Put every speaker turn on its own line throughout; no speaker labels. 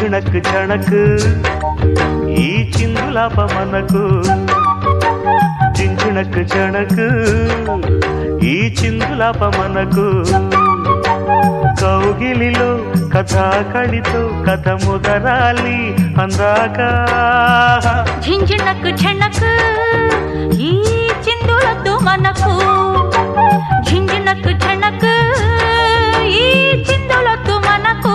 జింజుణక్ జణక్ ఈ చిందులాప మనకు జింజుణక్ జణక్ ఈ చిందులాప మనకు కౌగిలిలో కథాకళితో కథ ముదరాలి అందాక
ఝింఝిణక్ ఝణక్ ఈ చిందులతో మనకు ఝింఝిణక్ ఝణక్ ఈ చిందులతో మనకు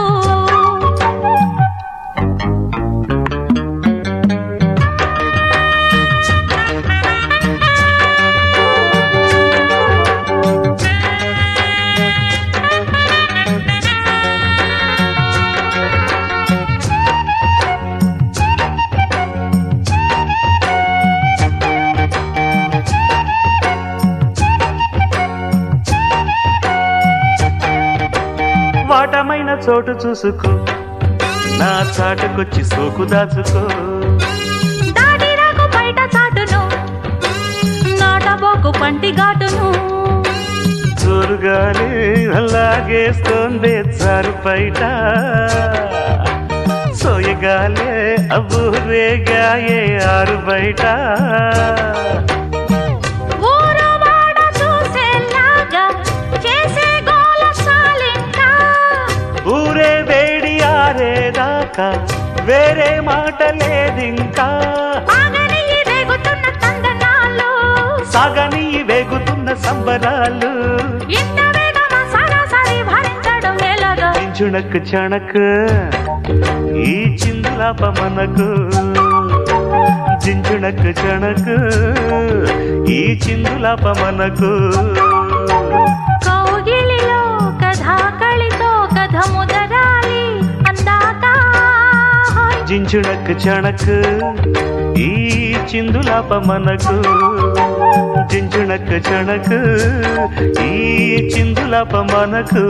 వాటమైన చోటు చూసుకో నా చాటుకొచ్చి సోకు దాచుకో
దాడిరాకు బయట చాటును నాటబోకు పంటి ఘాటును
జోరుగాలి అలాగేస్తోంది చారు బయట సోయగాలే అబూరేగాయే ఆరు బయట
ఊరు వాడ చూసేలాగా చేసే గోల సాలింకా
ఊరే వేడి ఆరేదాకా వేరే మాట లేదింకా
ఆగని ఈ రేగుతున్న తందనాలు
సాగని వేగుతున్న సంబరాలు
ఇంత వేగమా సరాసరి భరించడం ఎలాగా
చుణక్ చణక్ ఈ చిందులాప మనకు జింజుణక్ చణక్ ఈ చిందులాప మనకు
కౌగిలిలో కథా కళితో కథ ముదరాలి అందాక హాయ్.
జింజుణక్ చణక్ ఈ చిందులాప మనకు జింజుణక్ చణక్ ఈ చిందులాప మనకు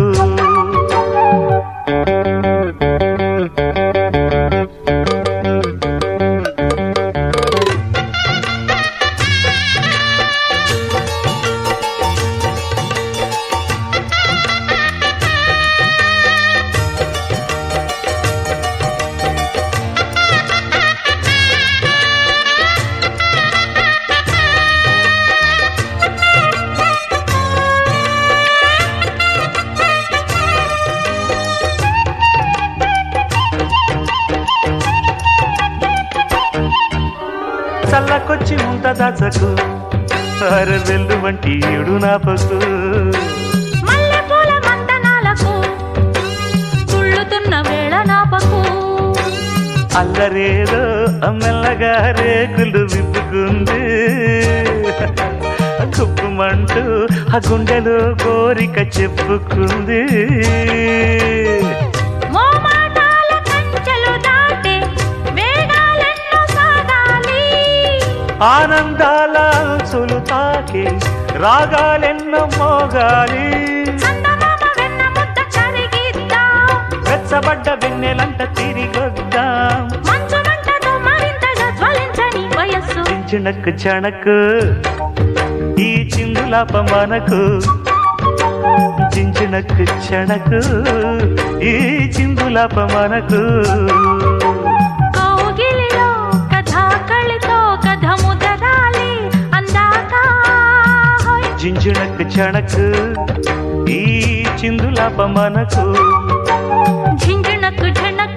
చల్లకొచ్చి ముంత దాచకు అరవెల్లు వంటి ఏడు నాపకు
మల్లెపూల మందనాలకు తుళ్ళుతున్న వేళ నాపకు
అల్లరేదో అమ్మెల్లగా రేకులు విప్పుకుంది కుప్పుమంటూ ఆ గుండెలో కోరిక చెప్పుకుంది
మోమాటాల కంచెలు దాటి వేగాలెన్నో సాగాలి
ఆనందాల అంచులు తాకి రాగాలెన్నో మోగాలి
చందమామ వెన్న ముద్ద కరిగిద్దాం
వెచ్చబడ్డ వెన్నెలంట తిరిగొద్దాం
మంచు మంటతో మరింతగా జ్వలించని వయస్సు
చించునకు చణకు ఈ చిందులాప మనకు చించునకు చణకు ఈ చిందులాప మనకు
కౌగిలిలో కథా కళితో కథ ముదరాలి అందాక హాయ్.
చించునకు చణకు ఈ చిందులాప మనకు
ఝింఝిణకు ఝణక్